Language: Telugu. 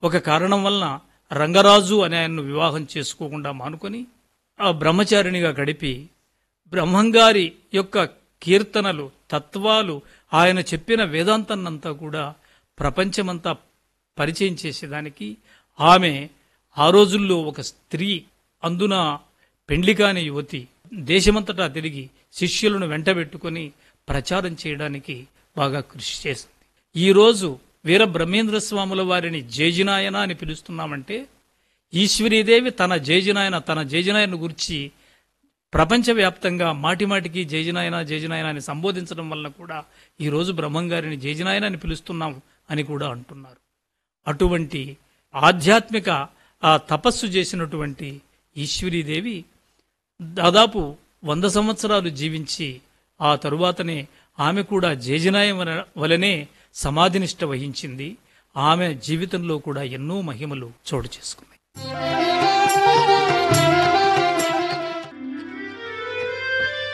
ఒక కారణం వలన రంగరాజు అనే ఆయన్ను వివాహం చేసుకోకుండా మానుకొని ఆ బ్రహ్మచారిణిగా గడిపి బ్రహ్మంగారి యొక్క కీర్తనలు తత్వాలు ఆయన చెప్పిన వేదాంతాన్నంతా కూడా ప్రపంచమంతా పరిచయం చేసేదానికి ఆమె ఆ రోజుల్లో ఒక స్త్రీ అందున పెండ్లికాని యువతి దేశమంతటా తిరిగి శిష్యులను వెంటబెట్టుకొని ప్రచారం చేయడానికి బాగా కృషి చేసింది ఈ రోజు వీర బ్రహ్మేంద్ర స్వాముల వారిని జేజినాయన అని పిలుస్తున్నామంటే ఈశ్వరీదేవి తన జేజినాయన తన జేజినాయన గురించి ప్రపంచవ్యాప్తంగా మాటిమాటికి జేజినాయన జేజినాయన అని సంబోధించడం వలన కూడా ఈ రోజు బ్రహ్మంగారిని జేజినాయన అని పిలుస్తున్నాం అని కూడా అంటున్నారు అటువంటి ఆధ్యాత్మిక ఆ తపస్సు చేసినటువంటి ఈశ్వరీదేవి దాదాపు వంద సంవత్సరాలు జీవించి ఆ తరువాతనే ఆమె కూడా జేజనాయం వలనే సమాధినిష్ట వహించింది ఆమె జీవితంలో కూడా ఎన్నో మహిమలు చోటు చేసుకున్నాయి